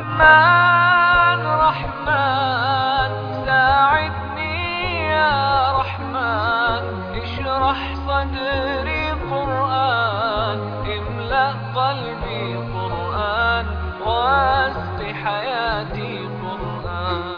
رحمن رحمن ساعدني يا رحمن اشرح صدري قرآن املأ قلبي قرآن واسق حياتي قرآن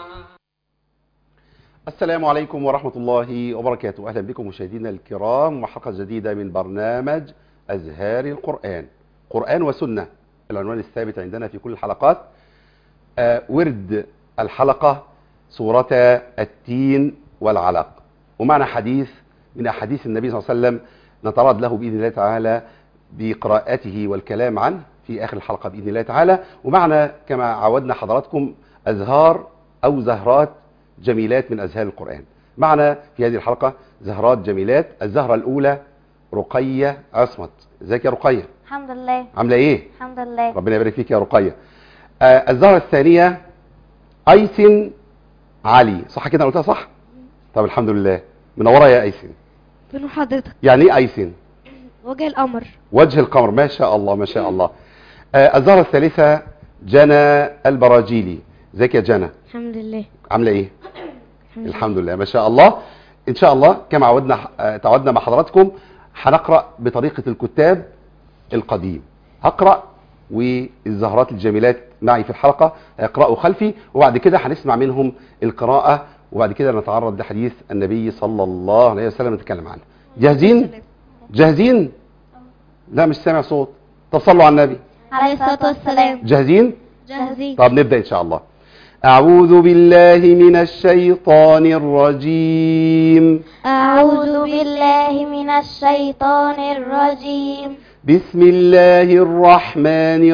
السلام عليكم ورحمة الله وبركاته أهلا بكم مشاهدينا الكرام وحلقة جديدة من برنامج أزهار القرآن قرآن وسنة العنوان الثابت عندنا في كل الحلقات آه ورد الحلقة سورة التين والعلق ومعنا حديث من أحاديث النبي صلى الله عليه وسلم نتعرض له بإذن الله تعالى بقراءته والكلام عنه في آخر الحلقة بإذن الله تعالى ومعنا كما عودنا حضراتكم أزهار أو زهرات جميلات من أزهار القرآن معنا في هذه الحلقة زهرات جميلات الزهرة الأولى رقية عصمت ازيك يا رقية الحمد لله عاملة ايه الحمد لله ربنا يبارك فيك يا رقية آه الزهرة الثانية أيسن علي صح كده أنا قلتها صح طب الحمد لله منورة يا أيسن فين حضرتك يعني ايه أيسن وجه القمر وجه القمر ما شاء الله ما شاء الله آه الزهرة الثالثة جنى البراجيلي ازيك يا جنى الحمد لله عاملة ايه الحمد لله الحمد لله ما شاء الله ان شاء الله كما عودنا آه، تعودنا مع حضراتكم هنقرا بطريقه الكتاب القديم هقرا والزهرات الجميلات معي في الحلقه هيقراوا خلفي وبعد كده هنسمع منهم القراءه وبعد كده نتعرض لحديث النبي صلى الله عليه وسلم نتكلم عنه جاهزين جاهزين لا مش سامع صوت طب صلوا على النبي عليه الصلاة والسلام جاهزين جاهزين طب نبدأ إن شاء الله أعوذ بالله من الشيطان الرجيم أعوذ بالله من الشيطان الرجيم بسم الله الرحمن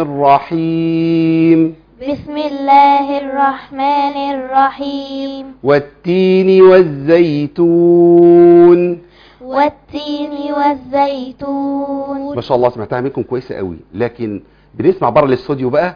الرحيم بسم الله الرحمن الرحيم والتين والزيتون والتين والزيتون ما شاء الله سمعتها منكم كويسة قوي لكن بنسمع بره الاستوديو بقى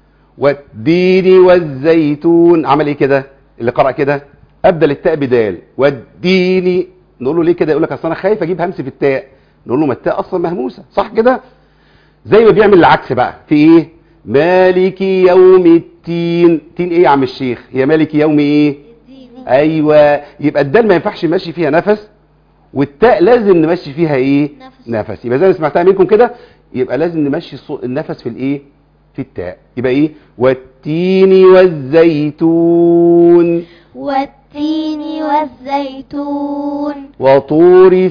والدين والزيتون عمل ايه كده اللي قرأ كده ابدل التاء بدال والدين نقول له ليه كده يقول لك اصل انا خايف اجيب همس في التاء نقول له ما التاء اصلا مهموسه صح كده زي ما بيعمل العكس بقى في ايه مالك يوم التين تين ايه يا عم الشيخ هي مالك يوم ايه ايوه يبقى الدال ما ينفعش نمشي فيها نفس والتاء لازم نمشي فيها ايه نفس. نفس يبقى زي ما سمعتها منكم كده يبقى لازم نمشي الصو- النفس في الايه في التاء يبقى ايه والتين والزيتون والتين والزيتون وطور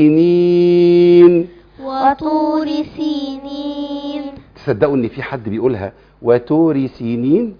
سينين وطور سينين تصدقوا ان في حد بيقولها وتور سينين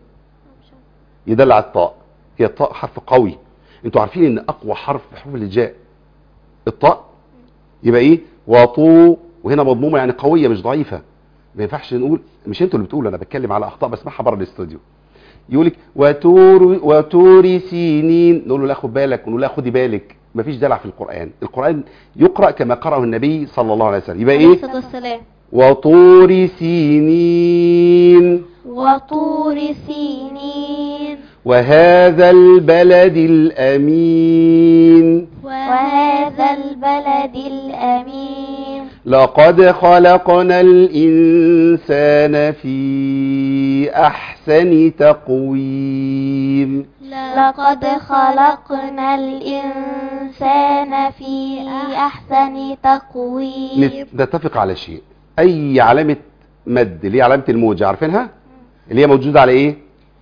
يدل على الطاء هي الطاء حرف قوي انتوا عارفين ان اقوى حرف في حروف الهجاء الطاء يبقى ايه وطو وهنا مضمومه يعني قويه مش ضعيفه ما ينفعش نقول مش انتوا اللي بتقولوا انا بتكلم على اخطاء بسمعها بره الاستوديو يقول لك وتور وتور سينين نقول له لا خد بالك نقول له لا خدي بالك مفيش دلع في القران القران يقرا كما قرأه النبي صلى الله عليه وسلم يبقى عليه ايه الصلاة والسلام وطور سينين وطور سينين وهذا البلد الأمين وهذا البلد الأمين لقد خلقنا الإنسان في أحسن تقويم لقد خلقنا الإنسان في أحسن تقويم نت- نتفق على شيء أي علامة مد اللي هي علامة الموجة عارفينها اللي هي موجودة على إيه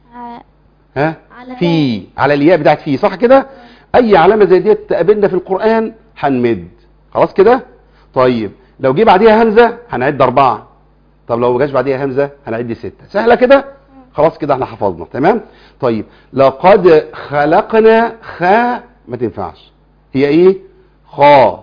ها على في على الياء بتاعت في صح كده اي علامه زي ديت تقابلنا في القران هنمد خلاص كده طيب لو جه بعديها همزه هنعد اربعه طب لو ما جاش بعديها همزه هنعد سته سهله كده خلاص كده احنا حفظنا تمام طيب لقد خلقنا خا ما تنفعش هي ايه خا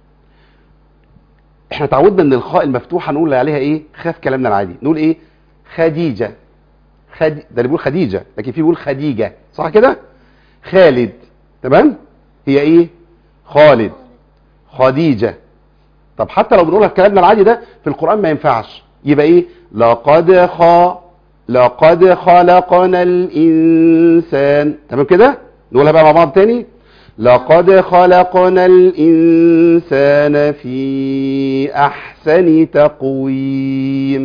احنا تعودنا ان الخاء المفتوحه نقول عليها ايه خا في كلامنا العادي نقول ايه خديجه خد... ده اللي بيقول خديجة لكن في بيقول خديجة صح كده خالد تمام هي ايه خالد خديجة طب حتى لو بنقولها في كلامنا العادي ده في القرآن ما ينفعش يبقى ايه لقد خا لقد خلقنا الإنسان تمام كده نقولها بقى مع بعض تاني لقد خلقنا الإنسان في أحسن تقويم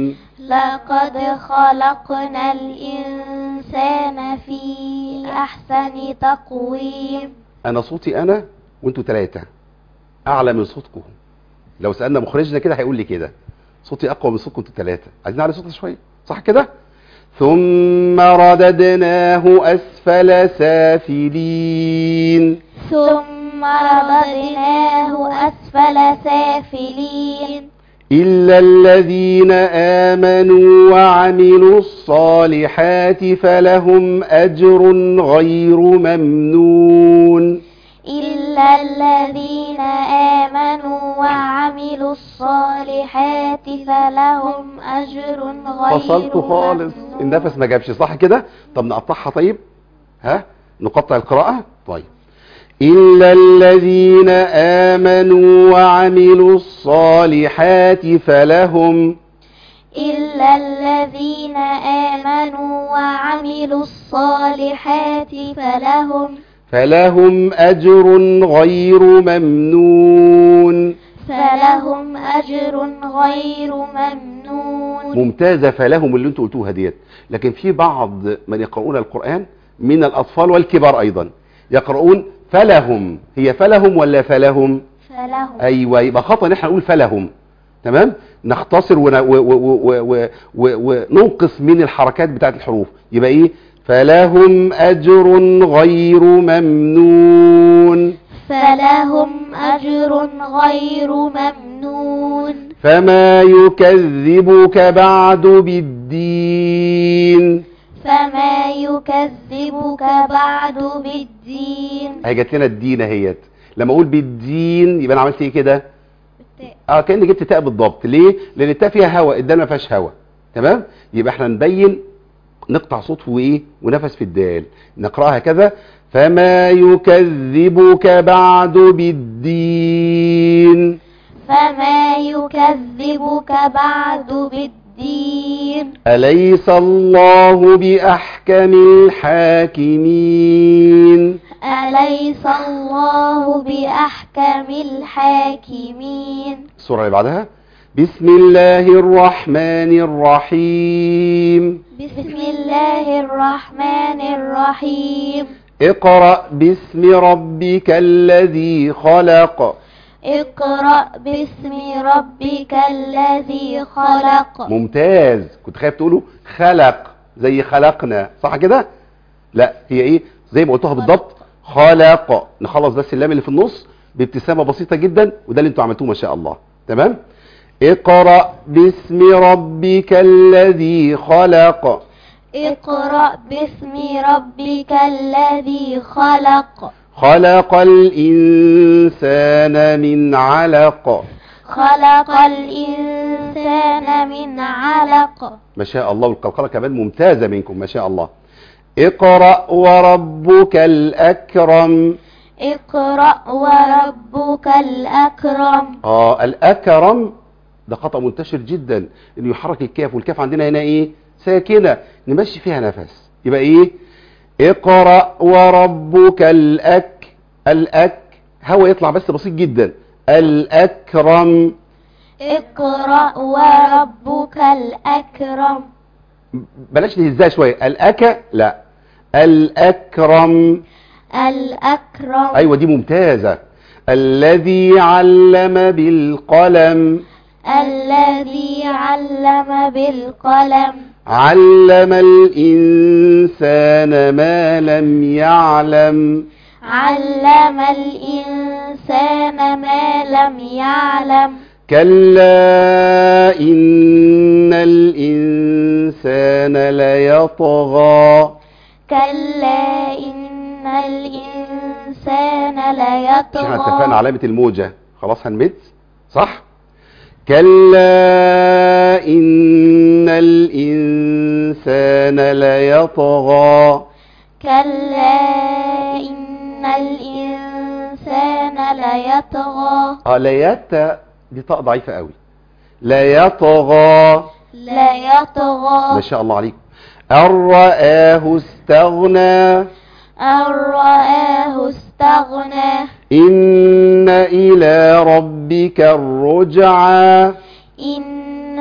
لقد خلقنا الإنسان في أحسن تقويم انا صوتي انا وانتوا ثلاثة اعلى من صوتكم لو سألنا مخرجنا كده هيقول لي كده صوتي اقوى من صوتكم انتوا ثلاثة عايزين نعلي صوتنا شوية صح كده ثم رددناه اسفل سافلين ثم رددناه أسفل سافلين إلا الذين آمنوا وعملوا الصالحات فلهم أجر غير ممنون إلا الذين آمنوا وعملوا الصالحات فلهم أجر غير فصلت خالص ممنون. النفس ما جابش صح كده طب نقطعها طيب ها نقطع القراءة طيب إلا الذين آمنوا وعملوا الصالحات فلهم إلا الذين آمنوا وعملوا الصالحات فلهم فلهم أجر غير ممنون فلهم أجر غير ممنون ممتازة فلهم اللي انتوا قلتوها ديت لكن في بعض من يقرؤون القرآن من الأطفال والكبار أيضا يقرؤون فلهم هي فلهم ولا فلهم فلهم أيوة يبقى خطأ ان احنا نقول فلهم تمام نختصر ون- و- و- و- و- و- وننقص من الحركات بتاعت الحروف يبقى ايه فلهم أجر غير ممنون فلهم أجر غير ممنون فما يكذبك بعد بالدين فما يكذبك بعد بالدين هي جات لنا الدين اهيت لما اقول بالدين يبقى انا عملت ايه كده اه كاني جبت تاء بالضبط ليه لان التاء فيها هواء الدال ما فيهاش هواء تمام يبقى احنا نبين نقطع صوت وايه ونفس في الدال نقراها كذا فما يكذبك بعد بالدين فما يكذبك بعد بالدين أليس الله بأحكم الحاكمين أليس الله بأحكم الحاكمين السورة اللي بعدها بسم الله الرحمن الرحيم بسم الله الرحمن الرحيم اقرأ باسم ربك الذي خلق اقرأ باسم ربك الذي خلق ممتاز كنت خايف تقولوا خلق زي خلقنا صح كده لا هي ايه زي ما قلتها بالضبط خلق نخلص بس اللام اللي في النص بابتسامة بسيطة جدا وده اللي انتوا عملتوه ما شاء الله تمام اقرأ باسم ربك الذي خلق اقرأ باسم ربك الذي خلق خلق الإنسان من علق خلق الإنسان من علق ما شاء الله والقلقلة كمان ممتازة منكم ما شاء الله اقرأ وربك الأكرم اقرأ وربك الأكرم اه الأكرم ده خطأ منتشر جدا انه يحرك الكاف والكاف عندنا هنا ايه ساكنة نمشي فيها نفس يبقى ايه اقرأ وربك الأك الأك هوا يطلع بس بسيط جدا الأكرم اقرأ وربك الأكرم بلاش نهزها شوية الأك لا الأكرم الأكرم ايوه دي ممتازة الذي علم بالقلم الذي علم بالقلم علم الإنسان ما لم يعلم علم الإنسان ما لم يعلم كلا إن الإنسان ليطغى كلا إن الإنسان مش احنا اتفقنا ليطغى علامة الموجة خلاص هنمد صح كلا إن الإنسان ليطغى كلا إن الإنسان ليطغى اه ليت دي طاء ضعيفة قوي ليطغى ليطغى ما شاء الله عليكم أن رآه استغنى أن رآه استغنى إن إلى ربك الرجعى إن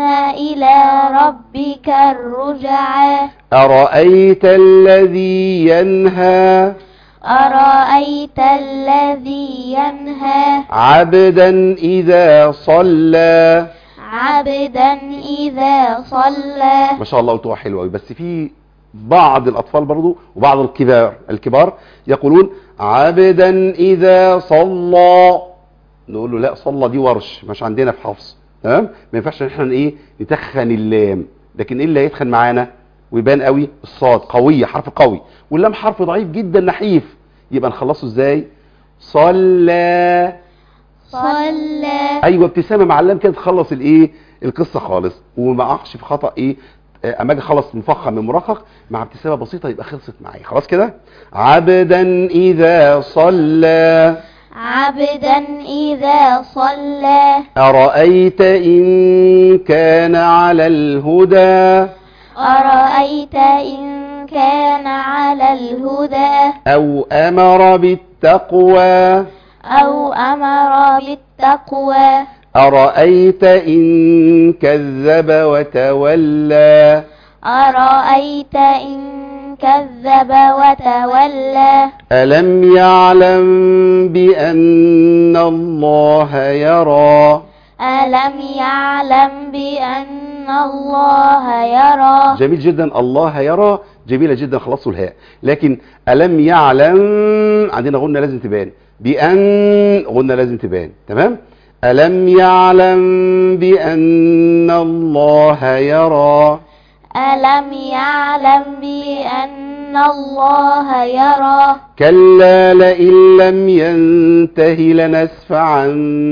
إلى ربك الرجعى أرأيت الذي ينهى أرأيت الذي ينهى عبدا إذا صلى عبدا إذا صلى ما شاء الله قلتوها حلوة أوي بس في بعض الأطفال برضو وبعض الكبار الكبار يقولون عبدا إذا صلى نقول له لا صلى دي ورش مش عندنا في حفص تمام ما ينفعش ان احنا ايه نتخن اللام لكن ايه اللي هيتخن معانا ويبان قوي الصاد قوية حرف قوي واللام حرف ضعيف جدا نحيف يبقى نخلصه ازاي صلى صلى ايوه ابتسامه مع اللام كده تخلص الايه القصه خالص وما اقعش في خطا ايه آه، اما اجي اخلص مفخم من مرقق مع ابتسامه بسيطه يبقى خلصت معايا خلاص كده عبدا اذا صلى عبدا إذا صلى ارايت ان كان على الهدى أرأيت إن كان على الهدى او امر بالتقوى أو أمر بالتقوى ارايت ان كذب وتولى أرأيت إن كذب وتولى ألم يعلم بأن الله يرى ألم يعلم بأن الله يرى جميل جدا الله يرى جميلة جدا خلصوا الهاء لكن ألم يعلم عندنا غنة لازم تبان بأن غنة لازم تبان تمام ألم يعلم بأن الله يرى ألم يعلم بأن الله يرى كلا لئن لم ينته لنسفعا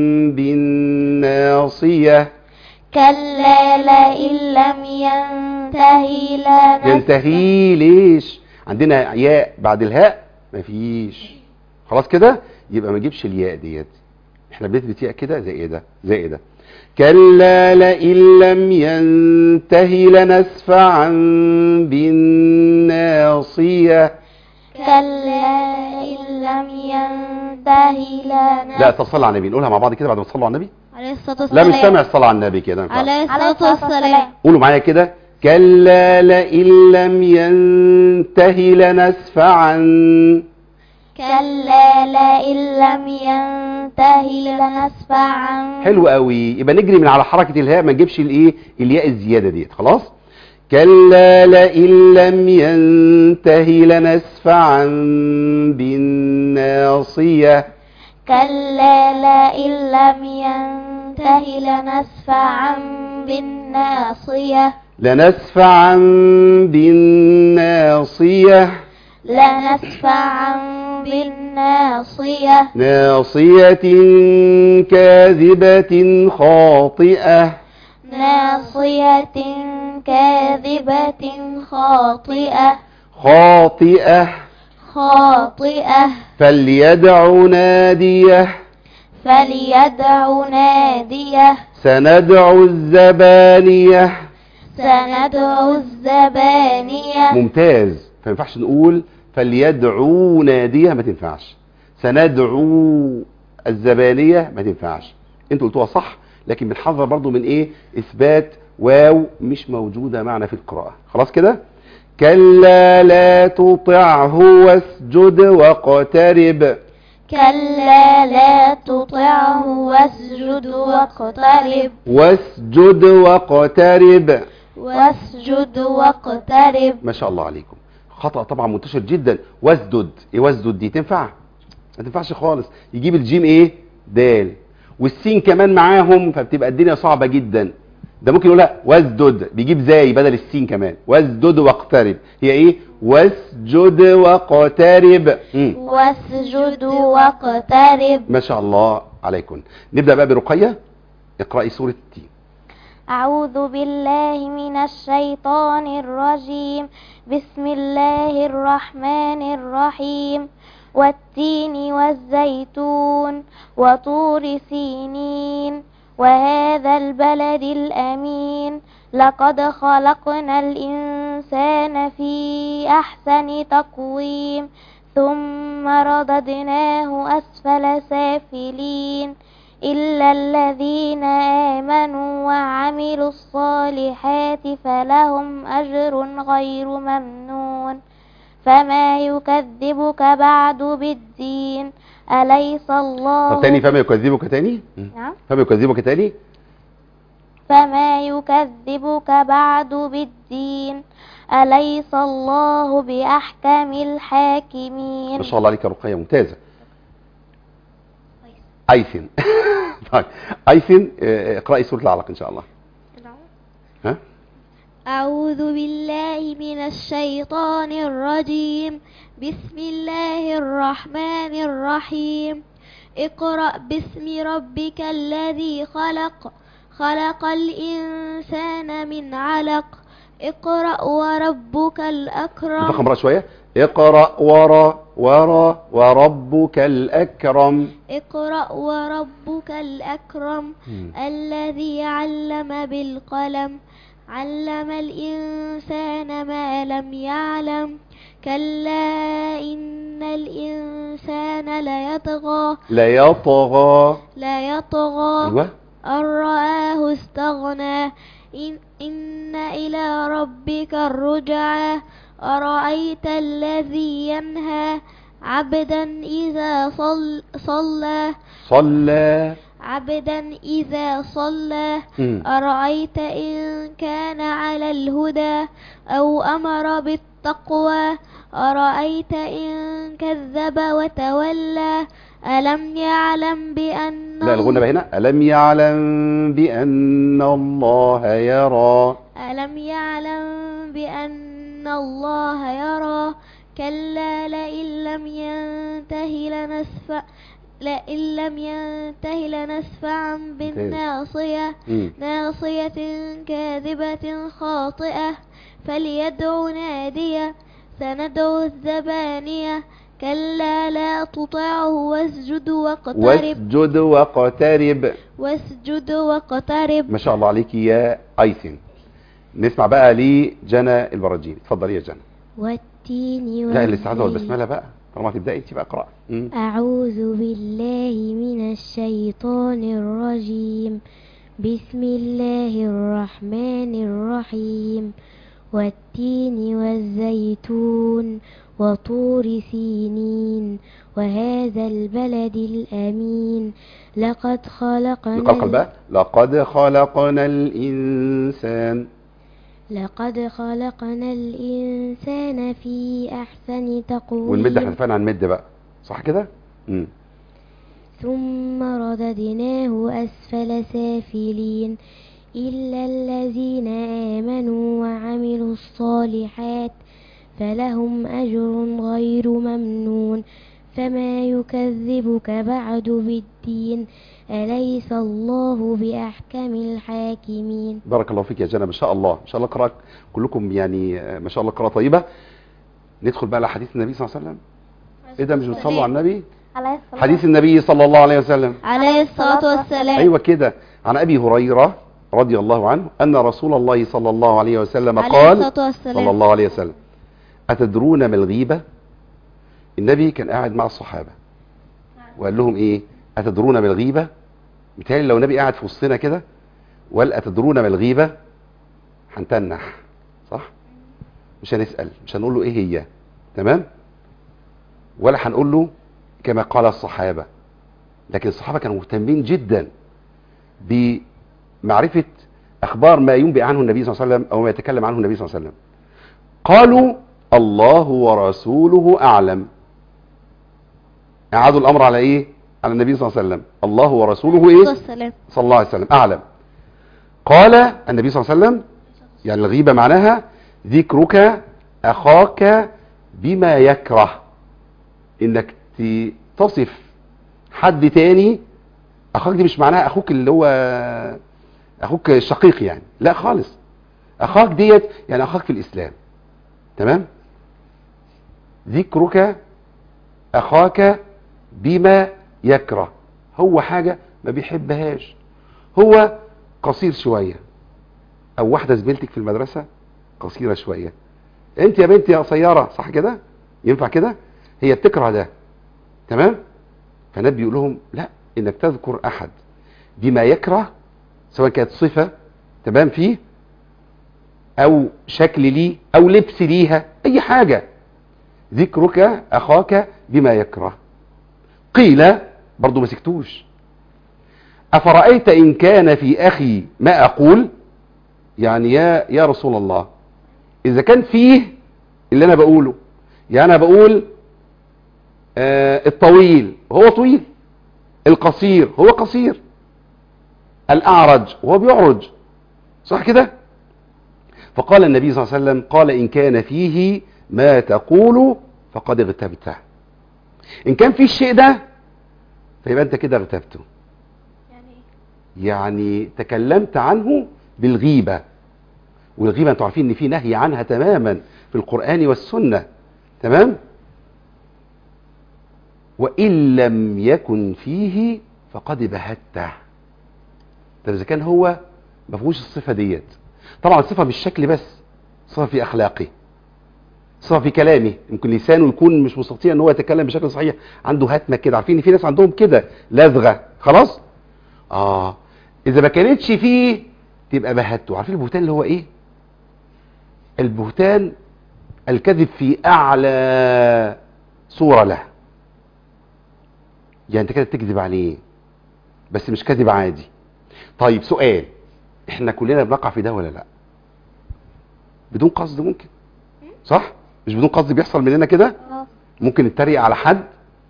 بالناصية كلا لئن لم ينتهي لنسفعا ينتهي ليش عندنا ياء بعد الهاء مفيش خلاص كده يبقى ما نجيبش الياء ديت احنا بنثبت ياء كده زائده زائده كلا لئن لم ينتهي لنسفعا بالناصيه كلا إن لم ينتهي لنسفعا لا تصلى على النبي نقولها مع بعض كده بعد ما تصلوا على النبي عليه الصلاة لا والسلام مش سامع الصلاه على النبي كده ما ينفعش. عليه عليه الصلاة والسلام قولوا معايا كده كلا لئن لم ينتهي لنسفعا كلا لئن لم ينتهي لنسفعا حلو قوي يبقى نجري من على حركه الهاء ما نجيبش الايه الياء الزياده ديت خلاص كلا لئن لم ينتهي لنسفعا بالناصيه كلا لئن لم ينتهي لنسفعا بالناصية لنسفعا بالناصيه لنسفعا بالناصية ناصيه كاذبه خاطئه ناصية كاذبة خاطئة خاطئه خاطئة فليدع ناديه فليدع ناديه سندع الزبانيه سندع الزبانية ممتاز فما ينفعش نقول فليدعوا ناديه ما تنفعش سندعو الزبانيه ما تنفعش انتوا قلتوها صح لكن بنحذر برضو من ايه اثبات واو مش موجوده معنا في القراءه خلاص كده كلا لا تطعه واسجد واقترب كلا لا تطعه واسجد واقترب واسجد واقترب واسجد واقترب ما شاء الله عليكم خطأ طبعا منتشر جدا واسدد ايه واسدد دي تنفع ما تنفعش خالص يجيب الجيم ايه دال والسين كمان معاهم فبتبقى الدنيا صعبة جدا ده ممكن يقولها واسدد بيجيب زي بدل السين كمان واسدد واقترب هي ايه واسجد واقترب مم. واسجد واقترب ما شاء الله عليكم نبدأ بقى برقية اقرأي سورة التين أعوذ بالله من الشيطان الرجيم بسم الله الرحمن الرحيم والتين والزيتون وطور سينين وهذا البلد الأمين لقد خلقنا الإنسان في أحسن تقويم ثم رددناه أسفل سافلين إلا الذين آمنوا وعملوا الصالحات فلهم أجر غير ممنون فما يكذبك بعد بالدين أليس الله طب تاني فما يكذبك تاني مم. نعم فما يكذبك تاني فما يكذبك بعد بالدين أليس الله بأحكم الحاكمين ما شاء الله عليك يا رقية ممتازة ايسن طيب ايسن آه، اقرأي سورة العلق ان شاء الله ها أعوذ بالله من الشيطان الرجيم بسم الله الرحمن الرحيم اقرأ باسم ربك الذي خلق خلق الإنسان من علق اقرأ وربك الأكرم نفخم بقى شوية اقرأ ورا ورا وربك الأكرم اقرأ وربك الأكرم مم. الذي علم بالقلم علم الإنسان ما لم يعلم كلا إن الإنسان ليطغى لا يطغى ليطغى ايوه أن رآه استغنى إن, إن إلى ربك الرجعى أرأيت الذي ينهى عبدا إذا صل صلى صلى عبدا إذا صلى مم. أرأيت إن كان على الهدى أو أمر بالتقوى أرأيت إن كذب وتولى ألم يعلم بأن لا الغنى بقى هنا ألم يعلم بأن الله يرى ألم يعلم بأن الله يرى كلا لئن لم ينته لنسفع لئن لم ينته لنسفعا بالناصية مم. ناصية كاذبة خاطئة فليدع نادية سندعو الزبانية كلا لا تطعه واسجد واقترب واسجد واقترب واسجد واقترب ما شاء الله عليك يا ايسن نسمع بقى لجنى البراجيل اتفضلي يا جنى والتين لا الاستعاذة والزيت. والبسملة بقى طالما تبدأي انت بقى اقرأ مم. أعوذ بالله من الشيطان الرجيم بسم الله الرحمن الرحيم والتين والزيتون وطور سينين وهذا البلد الأمين لقد خلقنا القلقل بقى لقد خلقنا الإنسان لقد خلقنا الإنسان في أحسن تقويم والمد احنا اتفقنا عن المد بقى صح كده مم. ثم رددناه أسفل سافلين إلا الذين آمنوا وعملوا الصالحات فلهم أجر غير ممنون فما يكذبك بعد بالدين أليس الله بأحكم الحاكمين بارك الله فيك يا جنى ما شاء الله ما شاء الله قراءة كلكم يعني آه، ما شاء الله قراءة طيبة ندخل بقى لحديث النبي صلى الله عليه وسلم ايه ده مش بتصلوا على النبي عليه الصلاة حديث النبي صلى الله عليه وسلم عليه الصلاة والسلام ايوه كده عن ابي هريرة رضي الله عنه ان رسول الله صلى الله عليه وسلم عليه قال الصلاة صلى والسلام الله عليه وسلم أتدرون ما الغيبة النبي كان قاعد مع الصحابة وقال لهم إيه أتدرون ما الغيبة متهيألي لو النبي قاعد في وسطنا كده وقال أتدرون ما الغيبة هنتنح صح مش هنسأل مش هنقول له إيه هي تمام ولا هنقول له كما قال الصحابة لكن الصحابة كانوا مهتمين جدا بمعرفة أخبار ما ينبئ عنه النبي صلى الله عليه وسلم أو ما يتكلم عنه النبي صلى الله عليه وسلم قالوا الله ورسوله أعلم أعادوا الأمر على إيه على النبي صلى الله عليه وسلم الله ورسوله إيه والسلام صلى الله عليه وسلم أعلم قال النبي صلى الله عليه وسلم يعني الغيبة معناها ذكرك أخاك بما يكره إنك ت- تصف حد تاني أخاك دي مش معناها أخوك اللي هو أخوك الشقيق يعني لا خالص أخاك ديت يعني أخاك في الإسلام تمام ذكرك أخاك بما يكره هو حاجة ما بيحبهاش هو قصير شوية أو واحدة زميلتك في المدرسة قصيرة شوية أنت يا بنتي يا قصيرة صح كده ينفع كده هي بتكره ده تمام فالنبي بيقول لهم لا إنك تذكر أحد بما يكره سواء كانت صفة تمام فيه او شكل ليه او لبس ليها اي حاجة ذكرك اخاك بما يكره قيل برضو ما سكتوش افرأيت ان كان في اخي ما اقول يعني يا يا رسول الله اذا كان فيه اللي انا بقوله يعني انا بقول آه الطويل هو طويل القصير هو قصير الاعرج وهو بيعرج صح كده فقال النبي صلى الله عليه وسلم قال ان كان فيه ما تقول فقد اغتبته ان كان فيه الشيء ده فيبقى انت كده اغتبته يعني تكلمت عنه بالغيبة والغيبة انتوا عارفين ان في نهي عنها تماما في القرآن والسنة تمام وإن لم يكن فيه فقد بهته طب إذا كان هو ما فيهوش الصفة ديت طبعا الصفة مش شكل بس صفة في أخلاقه صفة في كلامه يمكن لسانه يكون مش مستطيع ان هو يتكلم بشكل صحيح عنده هتمة كده عارفين ان في ناس عندهم كده لذغة خلاص اه اذا ما كانتش فيه تبقى بهته عارفين البهتان اللي هو ايه البهتان الكذب في اعلى صورة له يعني انت كده بتكذب عليه بس مش كذب عادي طيب سؤال احنا كلنا بنقع في ده ولا لا بدون قصد ممكن صح مش بدون قصد بيحصل مننا كده اه ممكن نتريق على حد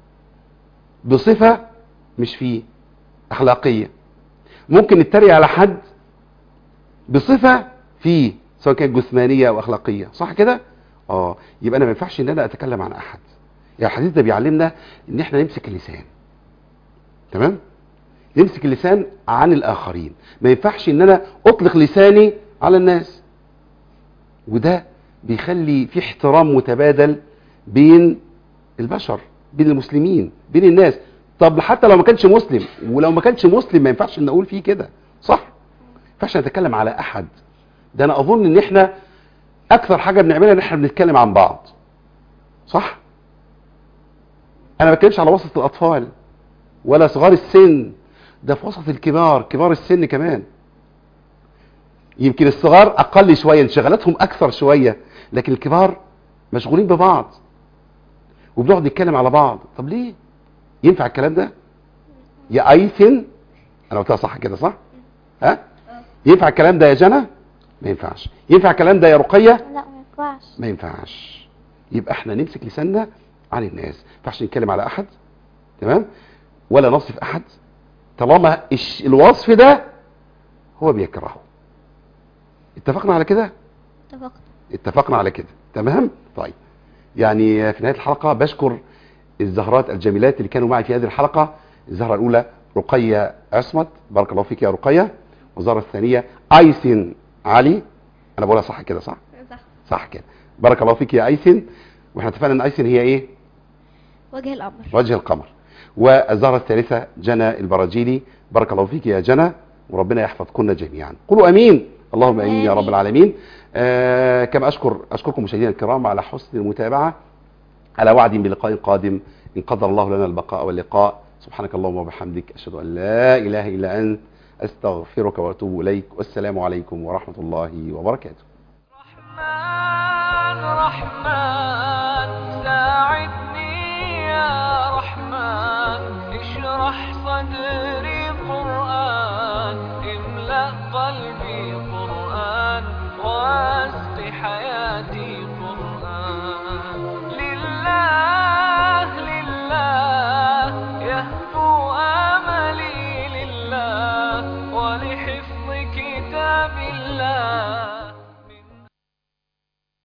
بصفة مش فيه اخلاقية ممكن نتريق على حد بصفة فيه سواء كانت جسمانية او اخلاقية صح كده اه يبقى انا ما ينفعش ان انا اتكلم عن احد يعني الحديث ده بيعلمنا ان احنا نمسك اللسان تمام نمسك اللسان عن الاخرين ما ينفعش ان انا اطلق لساني على الناس وده بيخلي في احترام متبادل بين البشر بين المسلمين بين الناس طب حتى لو ما كانش مسلم ولو ما كانش مسلم ما ينفعش ان اقول فيه كده صح ما ينفعش نتكلم على احد ده انا اظن ان احنا اكثر حاجه بنعملها ان احنا بنتكلم عن بعض صح انا ما بتكلمش على وسط الاطفال ولا صغار السن ده في وسط الكبار كبار السن كمان يمكن الصغار اقل شويه انشغالاتهم اكثر شويه لكن الكبار مشغولين ببعض وبنقعد نتكلم على بعض طب ليه ينفع الكلام ده يا ايثن انا قلتها صح كده صح ها ينفع الكلام ده يا جنى ما ينفعش ينفع الكلام ده يا رقيه لا ما ينفعش ما ينفعش يبقى احنا نمسك لساننا عن الناس ما ينفعش نتكلم على احد تمام ولا نصف احد طالما الش- الوصف ده هو بيكرهه اتفقنا على كده اتفقنا اتفقنا على كده تمام طيب يعني في نهايه الحلقه بشكر الزهرات الجميلات اللي كانوا معي في هذه الحلقه الزهره الاولى رقيه عصمت بارك الله فيك يا رقيه والزهره الثانيه ايسن علي انا بقولها صح كده صح صح صح كده بارك الله فيك يا ايسن واحنا اتفقنا ان ايسن هي ايه وجه الأمر وجه القمر والزهرة الثالثة جنى البراجيلي بارك الله فيك يا جنى وربنا يحفظكن جميعا قولوا امين اللهم امين يا رب آمين. العالمين آه كما اشكر اشكركم مشاهدينا الكرام على حسن المتابعة على وعد بلقاء قادم ان قدر الله لنا البقاء واللقاء سبحانك اللهم وبحمدك اشهد ان لا اله الا انت استغفرك واتوب اليك والسلام عليكم ورحمة الله وبركاته رحمن رحمن ساعدني يا رحمن اشرح صدري قرآن املأ قلبي قرآن واسق حياتي قرآن لله لله يهفو آملي لله ولحفظ كتاب الله